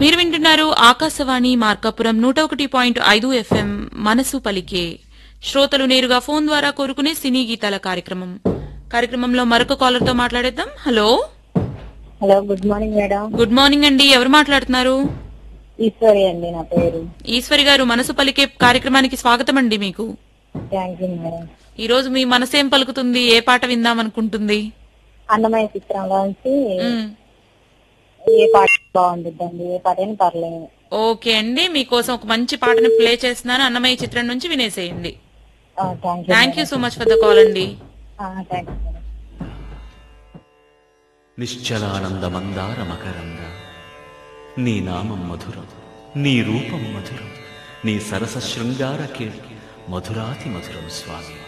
మీరు వింటున్నారు ఆకాశవాణి మార్కాపురం నూట ఒకటి పాయింట్ ఐదు ఎఫ్ఎం మనసు పలికే శ్రోతలు నేరుగా ఫోన్ ద్వారా కోరుకునే సినీ గీతాల కార్యక్రమం కార్యక్రమంలో మరొక కాలర్ తో మాట్లాడేద్దాం hello hello good morning madam good morning అండి ఎవరు మాట్లాడుతున్నారు ఈశ్వరి అండి నా పేరు ఈశ్వరి గారు మనసు పలికే కార్యక్రమానికి స్వాగతం అండి మీకు థ్యాంక్ యూ మేడం ఈ రోజు మీ మనసేం పలుకుతుంది ఏ పాట విందాం అనుకుంటుంది అన్నమయ్య చిత్రంలోంచి మ్, ఏ పాట బాగుంటుందండి ఏ పాట అయినా పర్లేదు ఓకే అండి మీకోసం ఒక మంచి పాటను ప్లే చేస్తున్నాను అన్నమయ్య చిత్రం నుంచి వినేసేయండి thank you thank you so much for the call అండి థ్యాంక్ యూ మేడం నిశ్చలానంద మందార మకరంద నీ నామం మధురం నీ రూపం మధురం నీ సరస శృంగార కీర్తి మధురాతి మధురం స్వామి